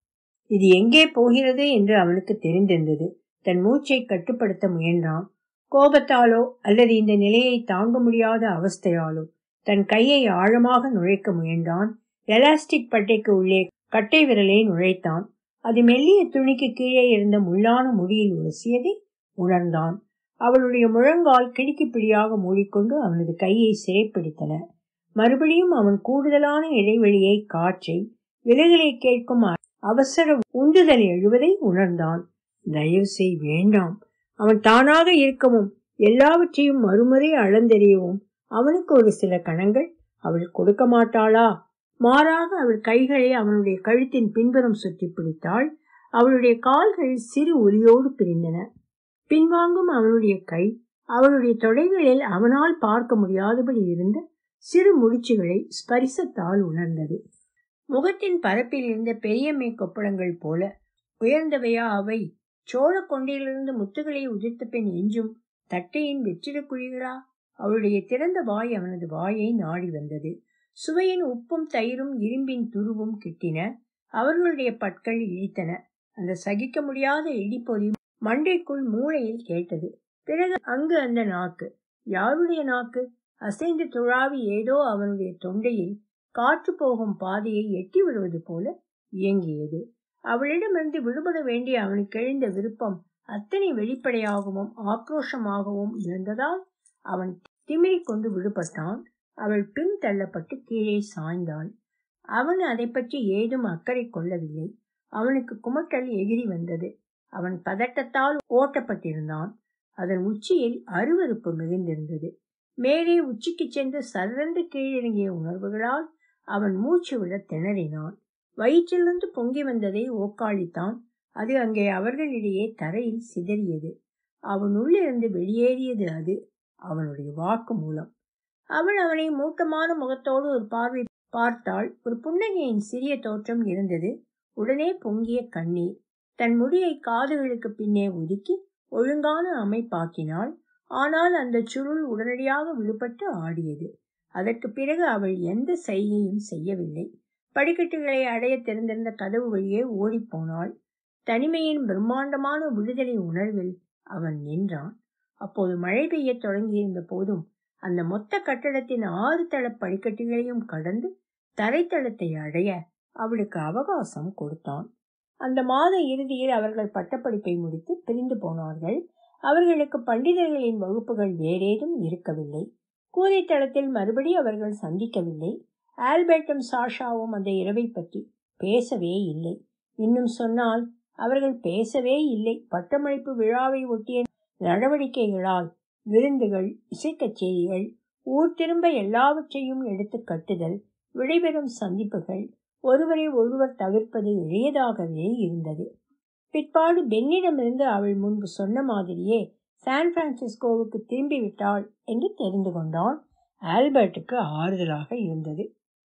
இது எங்கே போகிறது என்று அவனுக்கு தெரிந்திருந்தது தன் மூச்சை கட்டுப்படுத்த முயன்றான் கோபத்தாலோ அல்லது இந்த நிலையை தாங்க முடியாத அவஸ்தையாலோ தன் கையை ஆழமாக நுழைக்க முயன்றான் எலாஸ்டிக் பட்டைக்கு உள்ளே கட்டை விரலை நுழைத்தான் அது மெல்லிய துணிக்கு கீழே இருந்த முள்ளான முடியில் உரசியதை உணர்ந்தான் அவளுடைய முழங்கால் கிடுக்கிப்பிடியாக மூடிக்கொண்டு அவனது கையை சிறைப்பிடித்தன மறுபடியும் அவன் கூடுதலான இடைவெளியை காற்றை விலகலை கேட்கும் அவசர உந்துதல் எழுவதை உணர்ந்தான் தயவு செய் வேண்டாம் அவன் தானாக இருக்கவும் எல்லாவற்றையும் மறுமுறை அளந்தெறியவும் அவனுக்கு ஒரு சில கணங்கள் அவள் கொடுக்க மாட்டாளா மாறாக அவள் கைகளை அவனுடைய கழுத்தின் பின்புறம் சுற்றி பிடித்தாள் அவளுடைய கால்கள் சிறு ஒலியோடு பிரிந்தன பின்வாங்கும் அவனுடைய கை அவளுடைய தொடைகளில் அவனால் பார்க்க முடியாதபடி இருந்த சிறு முடிச்சுகளை ஸ்பரிசத்தால் உணர்ந்தது முகத்தின் பரப்பில் இருந்த பெரியம்மை கொப்பளங்கள் போல உயர்ந்தவையா அவை சோழ கொண்டிலிருந்து முத்துகளை உதிர்த்த பின் எஞ்சும் தட்டையின் வெற்றிட குழிகளா அவளுடைய திறந்த வாய் அவனது வாயை நாடி வந்தது சுவையின் உப்பும் தயிரும் இரும்பின் துருவும் கிட்டின அவர்களுடைய பற்கள் இழித்தன அந்த சகிக்க முடியாத இடிப்பொலி மண்டைக்குள் மூளையில் கேட்டது பிறகு அங்கு அந்த நாக்கு யாருடைய நாக்கு அசைந்து துழாவி ஏதோ அவனுடைய தொண்டையில் காற்று போகும் பாதையை எட்டி விடுவது போல இயங்கியது அவளிடமிருந்து விடுபட வேண்டிய அவனுக்கு எழுந்த விருப்பம் அத்தனை வெளிப்படையாகவும் ஆக்ரோஷமாகவும் இருந்ததால் அவன் திமிரிக் கொண்டு விடுபட்டான் அவள் பின் தள்ளப்பட்டு கீழே சாய்ந்தாள் அவன் அதை பற்றி ஏதும் அக்கறை கொள்ளவில்லை அவனுக்கு குமட்டல் எகிரி வந்தது அவன் பதட்டத்தால் ஓட்டப்பட்டிருந்தான் அதன் உச்சியில் அருவருப்பு மிகுந்திருந்தது மேலே உச்சிக்கு சென்று சர்ரென்று கீழிறங்கிய உணர்வுகளால் அவன் மூச்சு விட திணறினான் வயிற்றிலிருந்து பொங்கி வந்ததை ஓக்காளித்தான் அது அங்கே அவர்களிடையே தரையில் சிதறியது அவன் உள்ளிருந்து வெளியேறியது அது அவனுடைய வாக்கு மூலம் அவள் அவனை மூட்டமான முகத்தோடு ஒரு பார்வை பார்த்தாள் ஒரு புன்னகையின் சிறிய தோற்றம் இருந்தது உடனே பொங்கிய கண்ணீர் தன் முடியை காதுகளுக்கு பின்னே ஒதுக்கி ஒழுங்கான அமைப்பாக்கினாள் ஆனால் அந்த சுருள் உடனடியாக விடுபட்டு ஆடியது அதற்கு பிறகு அவள் எந்த செய்கையும் செய்யவில்லை படிக்கட்டுகளை அடைய திறந்திருந்த கதவு வழியே ஓடிப்போனாள் தனிமையின் பிரம்மாண்டமான விடுதலை உணர்வில் அவன் நின்றான் அப்போது மழை பெய்யத் தொடங்கியிருந்த போதும் அந்த மொத்த கட்டடத்தின் ஆறு தள படிக்கட்டுகளையும் கடந்து தரைத்தளத்தை அடைய அவளுக்கு அவகாசம் கொடுத்தான் அந்த மாத இறுதியில் அவர்கள் பட்டப்படிப்பை முடித்து பிரிந்து போனார்கள் அவர்களுக்கு பண்டிதர்களின் வகுப்புகள் வேறேதும் இருக்கவில்லை கூரைத்தளத்தில் மறுபடி அவர்கள் சந்திக்கவில்லை ஆல்பர்ட்டும் சாஷாவும் அந்த இரவை பற்றி பேசவே இல்லை இன்னும் சொன்னால் அவர்கள் பேசவே இல்லை பட்டமளிப்பு விழாவை ஒட்டிய நடவடிக்கைகளால் விருந்துகள் இசைக்கச்சேரிகள் ஊர் திரும்ப எல்லாவற்றையும் எடுத்து கட்டுதல் விடைபெறும் சந்திப்புகள் ஒருவரை ஒருவர் தவிர்ப்பது எளியதாகவே இருந்தது பிற்பாடு பென்னிடமிருந்து அவள் முன்பு சொன்ன மாதிரியே சான் பிரான்சிஸ்கோவுக்கு திரும்பி விட்டாள் என்று தெரிந்து கொண்டான் ஆல்பர்ட்டுக்கு ஆறுதலாக இருந்தது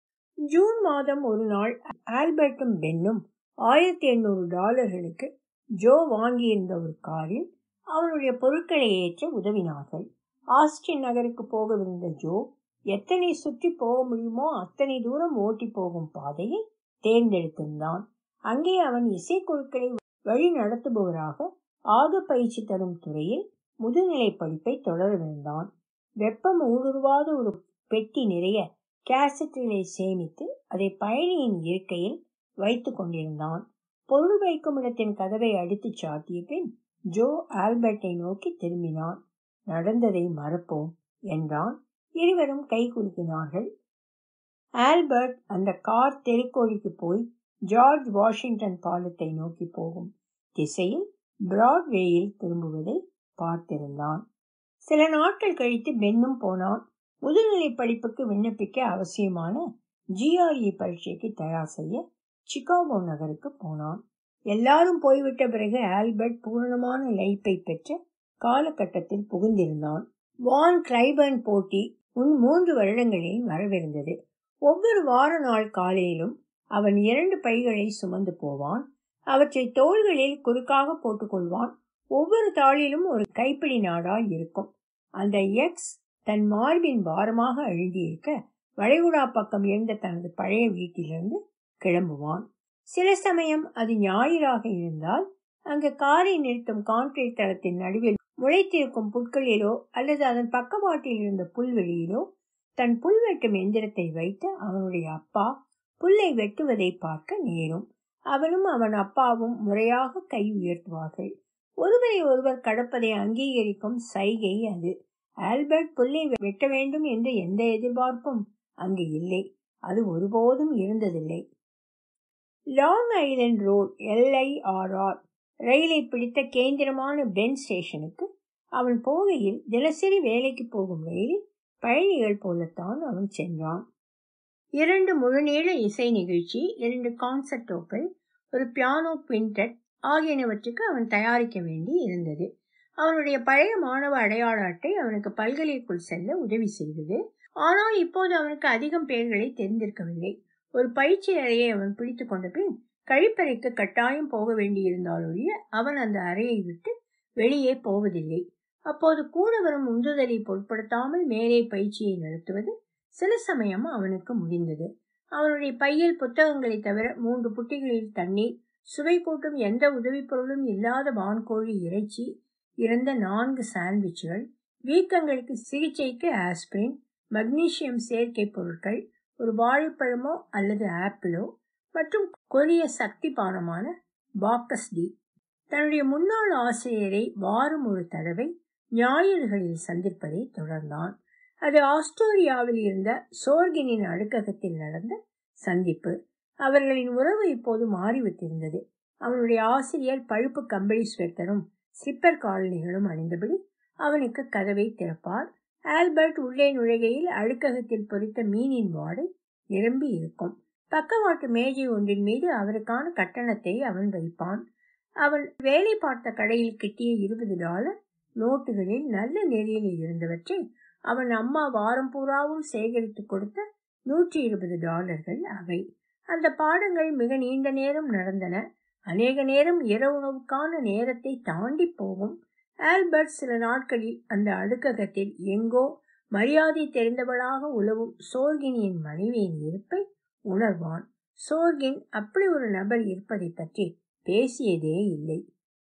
ஜூன் மாதம் ஒரு நாள் ஆல்பர்ட்டும் பென்னும் ஆயிரத்தி எண்ணூறு டாலர்களுக்கு ஜோ வாங்கியிருந்த ஒரு காரில் அவனுடைய பொருட்களை ஏற்ற உதவினார்கள் ஆஸ்டின் நகருக்கு போகவிருந்த ஜோ எத்தனை சுற்றி போக முடியுமோ அத்தனை தூரம் ஓட்டி போகும் பாதையை தேர்ந்தெடுத்திருந்தான் அங்கே அவன் இசைக்குழுக்களை வழி நடத்துபவராக ஆக பயிற்சி தரும் துறையில் முதுநிலை படிப்பை தொடரவிருந்தான் வெப்பம் ஊடுருவாத ஒரு பெட்டி நிறைய கேசட்டுகளை சேமித்து அதை பயணியின் இருக்கையில் வைத்து கொண்டிருந்தான் பொருள் வைக்கும் இடத்தின் கதவை அடித்துச் சாத்திய பின் ஜோ ஆல்பர்ட்டை நோக்கி திரும்பினான் நடந்ததை மறப்போம் என்றான் இருவரும் கை குலுக்கினார்கள் ஆல்பர்ட் அந்த கார் தெருக்கோடிக்கு போய் ஜார்ஜ் வாஷிங்டன் பாலத்தை நோக்கி போகும் திசையில் பிராட்வேயில் திரும்புவதை பார்த்திருந்தான் சில நாட்கள் கழித்து பென்னும் போனான் முதுநிலை படிப்புக்கு விண்ணப்பிக்க அவசியமான ஜிஆர்இ பரீட்சைக்கு தயார் செய்ய சிகாகோ நகருக்கு போனான் எல்லாரும் போய்விட்ட பிறகு ஆல்பர்ட் பூரணமான லைப்பை பெற்ற காலகட்டத்தில் புகுந்திருந்தான் வான் கிரைபர்ன் போட்டி முன் மூன்று வருடங்களில் வரவிருந்தது ஒவ்வொரு வார நாள் காலையிலும் அவன் இரண்டு பைகளை சுமந்து போவான் அவற்றை தோள்களில் குறுக்காக போட்டுக்கொள்வான் ஒவ்வொரு தாளிலும் ஒரு கைப்பிடி நாடாய் இருக்கும் அந்த எக்ஸ் தன் மார்பின் பாரமாக அழுந்தியிருக்க வளைகுடா பக்கம் இருந்த தனது பழைய வீட்டிலிருந்து கிளம்புவான் சில சமயம் அது ஞாயிறாக இருந்தால் அங்கு காரை நிறுத்தும் கான்கிரீட் தளத்தின் நடுவில் முளைத்திருக்கும் புற்களிலோ அல்லது அதன் பக்கவாட்டில் இருந்த புல்வெளியிலோ தன் புல் வெட்டும் எந்திரத்தை வைத்து அவனுடைய அப்பா புல்லை வெட்டுவதை பார்க்க நேரும் அவனும் அவன் அப்பாவும் முறையாக கை உயர்த்துவார்கள் ஒருவரை ஒருவர் கடப்பதை அங்கீகரிக்கும் சைகை அது ஆல்பர்ட் புல்லை வெட்ட வேண்டும் என்ற எந்த எதிர்பார்ப்பும் அங்கு இல்லை அது ஒருபோதும் இருந்ததில்லை லாங் ஐலண்ட் ரோட் எல்ஐஆர்ஆர் ரயிலை பிடித்த கேந்திரமான பென் ஸ்டேஷனுக்கு அவன் போகையில் தினசரி வேலைக்கு போகும் ரயிலில் பயணிகள் போலத்தான் அவன் சென்றான் இரண்டு முழுநீள இசை நிகழ்ச்சி இரண்டு கான்சர்டோக்கள் ஒரு பியானோ குவிண்டட் ஆகியனவற்றுக்கு அவன் தயாரிக்க வேண்டி இருந்தது அவனுடைய பழைய மாணவ அடையாள அட்டை அவனுக்கு பல்கலைக்குள் செல்ல உதவி செய்தது ஆனால் இப்போது அவனுக்கு அதிகம் பெயர்களை தெரிந்திருக்கவில்லை ஒரு பயிற்சி அறையை அவன் பிடித்து கொண்ட பின் கழிப்பறைக்கு கட்டாயம் போக வேண்டியிருந்தாலொழிய அவன் அந்த அறையை விட்டு வெளியே போவதில்லை அப்போது கூட வரும் உந்துதலை பொருட்படுத்தாமல் மேலே பயிற்சியை நடத்துவது சில சமயம் அவனுக்கு முடிந்தது அவனுடைய பையில் புத்தகங்களை தவிர மூன்று புட்டிகளில் தண்ணீர் சுவை கூட்டும் எந்த உதவி பொருளும் இல்லாத வான்கோழி இறைச்சி இறந்த நான்கு சாண்ட்விச்கள் வீக்கங்களுக்கு சிகிச்சைக்கு ஆஸ்பிரின் மக்னீசியம் சேர்க்கை பொருட்கள் ஒரு வாழைப்பழமோ அல்லது ஆப்பிளோ மற்றும் கொரிய சக்தி பானமான பாக்கஸ் டி தன்னுடைய முன்னாள் ஆசிரியரை வாரம் ஒரு தடவை ஞாயிறுகளில் சந்திப்பதை தொடர்ந்தான் அது ஆஸ்திரேலியாவில் இருந்த சோர்கினின் அடுக்ககத்தில் நடந்த சந்திப்பு அவர்களின் உறவு இப்போது மாறிவிட்டிருந்தது அவனுடைய ஆசிரியர் பழுப்பு கம்பளி ஸ்வெட்டரும் ஸ்லிப்பர் காலனிகளும் அணிந்தபடி அவனுக்கு கதவை திறப்பார் ஆல்பர்ட் உள்ளே நுழைகையில் அழுக்ககத்தில் பொறித்த மீனின் வாடை நிரம்பி இருக்கும் பக்கவாட்டு மேஜை ஒன்றின் மீது அவருக்கான கட்டணத்தை அவன் வைப்பான் அவன் வேலை பார்த்த கடையில் கிட்டிய இருபது டாலர் நோட்டுகளில் நல்ல நெறியில் இருந்தவற்றை அவன் அம்மா வாரம் பூராவும் சேகரித்து கொடுத்த நூற்றி இருபது டாலர்கள் அவை அந்த பாடங்கள் மிக நீண்ட நேரம் நடந்தன அநேக நேரம் இரவுணவுக்கான நேரத்தை தாண்டி போகும் ஆல்பர்ட் சில நாட்களில் அந்த அடுக்ககத்தில் எங்கோ மரியாதை தெரிந்தவளாக உலவும் சோர்கினியின் மனைவியின் இருப்பை உணர்வான் சோர்கின் அப்படி ஒரு நபர் இருப்பதை பற்றி பேசியதே இல்லை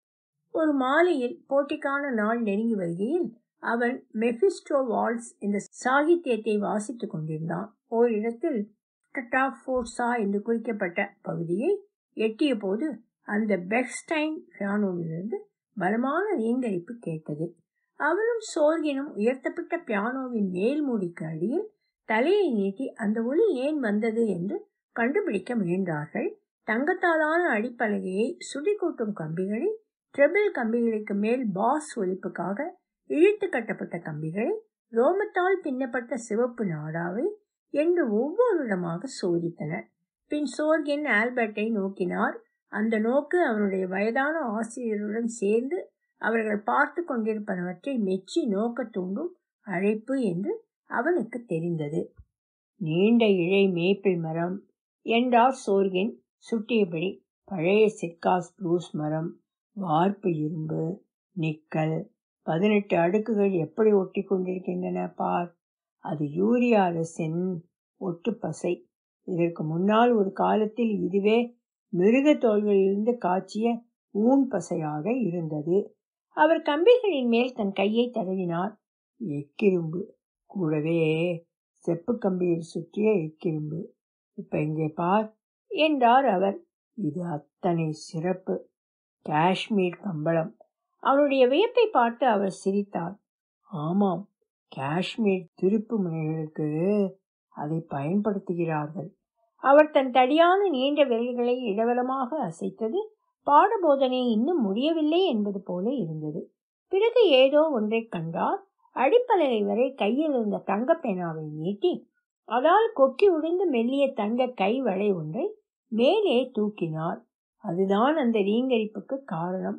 ஒரு மாலையில் போட்டிக்கான நாள் நெருங்கி வருகையில் அவன் மெபிஸ்டோ வால்ஸ் இந்த சாகித்யத்தை வாசித்துக் கொண்டிருந்தான் ஓரிடத்தில் டட்டாஃபோர்சா என்று குறிக்கப்பட்ட பகுதியை எட்டிய போது அந்த பெக்ஸ்டைன் பியானோவிலிருந்து பலமான ரீங்கரிப்பு கேட்டது அவனும் சோர்கினும் உயர்த்தப்பட்ட பியானோவின் மேல் மூடிக்கு அடியில் தலையை நீட்டி அந்த ஒலி ஏன் வந்தது என்று கண்டுபிடிக்க முயன்றார்கள் தங்கத்தாலான அடிப்பலகையை சுடிக்கூட்டும் கம்பிகளை ட்ரெபிள் கம்பிகளுக்கு மேல் பாஸ் ஒலிப்புக்காக இழுத்து கட்டப்பட்ட கம்பிகளை ரோமத்தால் பின்னப்பட்ட சிவப்பு நாடாவை என்று ஒவ்வொரு இடமாக சோதித்தனர் பின் சோர்கின் ஆல்பர்ட்டை நோக்கினார் அந்த நோக்கு அவனுடைய வயதான ஆசிரியருடன் சேர்ந்து அவர்கள் பார்த்து கொண்டிருப்பனவற்றை மெச்சி நோக்க தூண்டும் அழைப்பு என்று அவனுக்கு தெரிந்தது நீண்ட இழை மேப்பிள் மரம் என்றார் சோர்கின் சுட்டியபடி பழைய சிர்காஸ் ப்ளூஸ் மரம் வார்ப்பு இரும்பு நிக்கல் பதினெட்டு அடுக்குகள் எப்படி ஒட்டி கொண்டிருக்கின்றன பார் அது யூரியா அரசின் ஒட்டு பசை இதற்கு முன்னால் ஒரு காலத்தில் இதுவே மிருக தோள்களிலிருந்து காய்ச்சிய ஊன் பசையாக இருந்தது அவர் கம்பிகளின் மேல் தன் கையை தடவினார் எக்கிரும்பு கூடவே செப்பு கம்பியில் சுற்றிய எக்கிரும்பு இப்ப இங்கே பார் என்றார் அவர் இது அத்தனை சிறப்பு காஷ்மீர் கம்பளம் அவனுடைய வியப்பை பார்த்து அவர் சிரித்தார் ஆமாம் காஷ்மீர் திருப்பு முனைகளுக்கு அதை பயன்படுத்துகிறார்கள் அவர் தன் தடியான நீண்ட விரல்களை இடவலமாக அசைத்தது பாடபோதனை இன்னும் முடியவில்லை என்பது போல இருந்தது பிறகு ஏதோ ஒன்றை கண்டார் அடிப்பலகை வரை கையில் இருந்த தங்க பேனாவை நீட்டி அதால் கொக்கி உடைந்து மெல்லிய தங்க கை வளை ஒன்றை மேலே தூக்கினார் அதுதான் அந்த ரீங்கரிப்புக்கு காரணம்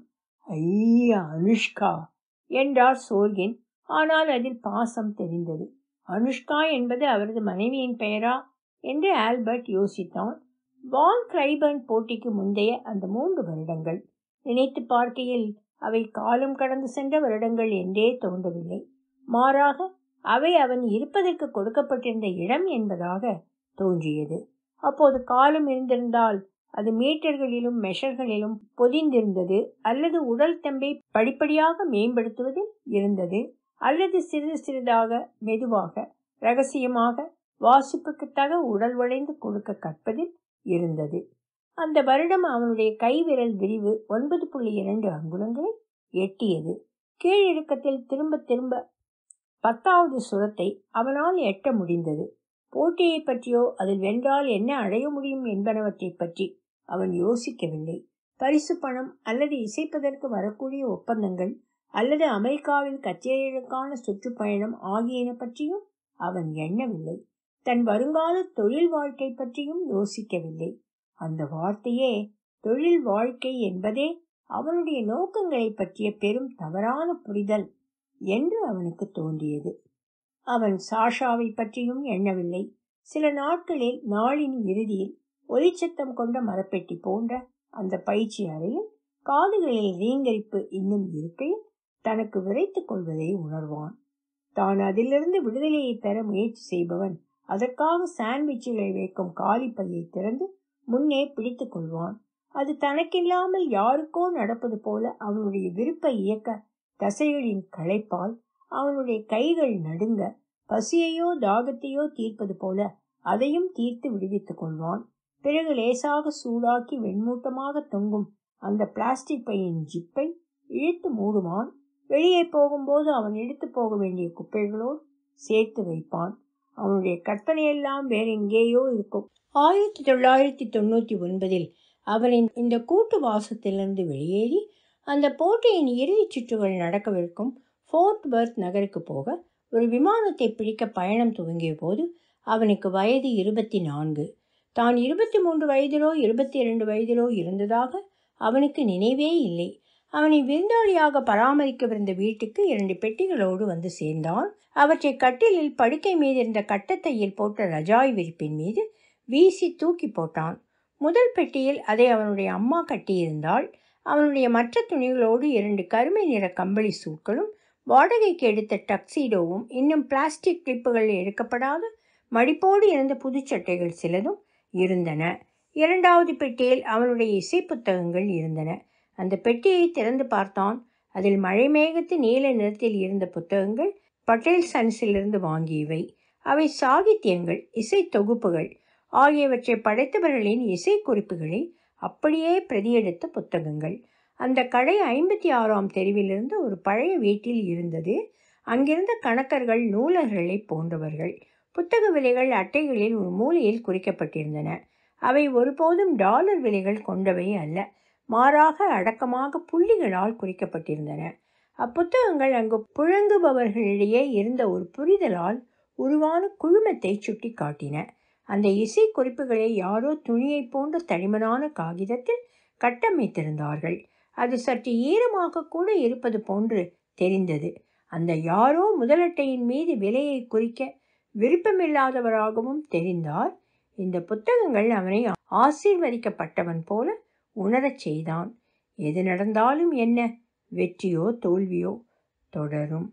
ஐயா அனுஷ்கா என்றார் சோர்கின் ஆனால் அதில் பாசம் தெரிந்தது அனுஷ்கா என்பது அவரது மனைவியின் பெயரா என்று ஆல்பர்ட் யோசித்தான் வான் கிரைபர்ன் போட்டிக்கு முந்தைய அந்த மூன்று வருடங்கள் நினைத்து பார்க்கையில் அவை காலம் கடந்து சென்ற வருடங்கள் என்றே தோன்றவில்லை மாறாக அவை அவன் இருப்பதற்கு கொடுக்கப்பட்டிருந்த இடம் என்பதாக தோன்றியது அப்போது காலம் இருந்திருந்தால் அது மீட்டர்களிலும் மெஷர்களிலும் பொதிந்திருந்தது அல்லது உடல் தெம்பை படிப்படியாக மேம்படுத்துவதில் இருந்தது அல்லது சிறிது சிறிதாக மெதுவாக ரகசியமாக வாசிப்புக்கு தக உடல் வளைந்து கொடுக்க கற்பதில் இருந்தது அந்த வருடம் அவனுடைய கைவிரல் விரிவு ஒன்பது புள்ளி இரண்டு அங்குலங்களை எட்டியது கீழிறக்கத்தில் திரும்ப திரும்ப பத்தாவது சுரத்தை அவனால் எட்ட முடிந்தது போட்டியை பற்றியோ அதில் வென்றால் என்ன அடைய முடியும் என்பனவற்றை பற்றி அவன் யோசிக்கவில்லை பரிசு பணம் அல்லது இசைப்பதற்கு வரக்கூடிய ஒப்பந்தங்கள் அல்லது அமெரிக்காவில் கச்சேரிகளுக்கான சுற்றுப்பயணம் ஆகியன பற்றியும் அவன் எண்ணவில்லை தன் வருங்கால தொழில் வாழ்க்கை பற்றியும் யோசிக்கவில்லை அந்த வார்த்தையே தொழில் வாழ்க்கை என்பதே அவனுடைய நோக்கங்களை பற்றிய பெரும் தவறான புரிதல் என்று அவனுக்கு தோன்றியது அவன் சாஷாவை பற்றியும் எண்ணவில்லை சில நாட்களில் நாளின் இறுதியில் ஒலிச்சத்தம் கொண்ட மரப்பெட்டி போன்ற அந்த பயிற்சி அறையில் காதுகளில் ரீங்கரிப்பு இன்னும் இருக்கையில் தனக்கு விரைத்துக் கொள்வதை உணர்வான் தான் அதிலிருந்து விடுதலையை பெற முயற்சி செய்பவன் அதற்காக சாண்ட்விச்சுகளை வைக்கும் காலி பையை திறந்து முன்னே பிடித்துக் கொள்வான் அது தனக்கில்லாமல் யாருக்கோ நடப்பது போல அவனுடைய விருப்ப இயக்க தசைகளின் களைப்பால் அவனுடைய கைகள் நடுங்க பசியையோ தாகத்தையோ தீர்ப்பது போல அதையும் தீர்த்து விடுவித்துக் கொள்வான் பிறகு லேசாக சூடாக்கி வெண்மூட்டமாக தொங்கும் அந்த பிளாஸ்டிக் பையின் ஜிப்பை இழுத்து மூடுவான் வெளியே போகும்போது அவன் எடுத்து போக வேண்டிய குப்பைகளோடு சேர்த்து வைப்பான் அவனுடைய கற்பனையெல்லாம் வேற எங்கேயோ இருக்கும் ஆயிரத்தி தொள்ளாயிரத்தி தொண்ணூற்றி ஒன்பதில் அவரின் இந்த கூட்டு வாசத்திலிருந்து வெளியேறி அந்த போட்டியின் இறுதிச் சுற்றுகள் நடக்கவிருக்கும் ஃபோர்ட் பர்த் நகருக்கு போக ஒரு விமானத்தை பிடிக்க பயணம் துவங்கிய போது அவனுக்கு வயது இருபத்தி நான்கு தான் இருபத்தி மூன்று வயதிலோ இருபத்தி இரண்டு வயதிலோ இருந்ததாக அவனுக்கு நினைவே இல்லை அவனை விருந்தாளியாக பராமரிக்கவிருந்த வீட்டுக்கு இரண்டு பெட்டிகளோடு வந்து சேர்ந்தான் அவற்றை கட்டிலில் படுக்கை மீது இருந்த கட்டத்தையில் போட்ட ரஜாய் விரிப்பின் மீது வீசி தூக்கி போட்டான் முதல் பெட்டியில் அதை அவனுடைய அம்மா கட்டியிருந்தாள் அவனுடைய மற்ற துணிகளோடு இரண்டு கருமை நிற கம்பளி சூட்களும் வாடகைக்கு எடுத்த டக்ஸீடோவும் இன்னும் பிளாஸ்டிக் கிளிப்புகள் எடுக்கப்படாத மடிப்போடு இருந்த புதுச்சட்டைகள் சிலதும் இருந்தன இரண்டாவது பெட்டியில் அவனுடைய இசை புத்தகங்கள் இருந்தன அந்த பெட்டியை திறந்து பார்த்தான் அதில் மழை மேகத்து நீல நிறத்தில் இருந்த புத்தகங்கள் பட்டேல் சன்ஸிலிருந்து வாங்கியவை அவை சாகித்யங்கள் இசை தொகுப்புகள் ஆகியவற்றை படைத்தவர்களின் இசை குறிப்புகளை அப்படியே பிரதியெடுத்த புத்தகங்கள் அந்த கடை ஐம்பத்தி ஆறாம் தெருவிலிருந்து ஒரு பழைய வீட்டில் இருந்தது அங்கிருந்த கணக்கர்கள் நூலர்களை போன்றவர்கள் புத்தக விலைகள் அட்டைகளில் ஒரு மூலையில் குறிக்கப்பட்டிருந்தன அவை ஒருபோதும் டாலர் விலைகள் கொண்டவை அல்ல மாறாக அடக்கமாக புள்ளிகளால் குறிக்கப்பட்டிருந்தன அப்புத்தகங்கள் அங்கு புழங்குபவர்களிடையே இருந்த ஒரு புரிதலால் உருவான குழுமத்தை சுட்டி காட்டின அந்த இசை குறிப்புகளை யாரோ துணியை போன்ற தடிமனான காகிதத்தில் கட்டமைத்திருந்தார்கள் அது சற்று ஈரமாக கூட இருப்பது போன்று தெரிந்தது அந்த யாரோ முதலட்டையின் மீது விலையை குறிக்க விருப்பமில்லாதவராகவும் தெரிந்தார் இந்த புத்தகங்கள் அவனை ஆசீர்வதிக்கப்பட்டவன் போல உணரச் செய்தான் எது நடந்தாலும் என்ன வெற்றியோ தோல்வியோ தொடரும்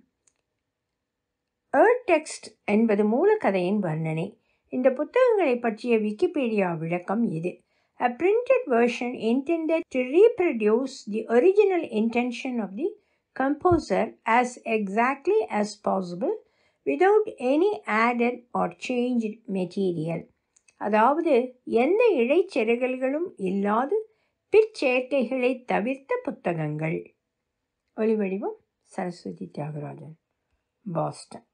ஏர்ட் டெக்ஸ்ட் என்பது மூலக்கதையின் வர்ணனை இந்த புத்தகங்களை பற்றிய விக்கிபீடியா விளக்கம் இது A printed version intended to reproduce the original intention of the composer as exactly as possible without any added or changed material. அதாவது எந்த இடைச்செருகல்களும் இல்லாது பிற்சேர்க்கைகளை தவிர்த்த புத்தகங்கள் ஒளிவடிவம் சரஸ்வதி தியாகராஜன் பாஸ்டன்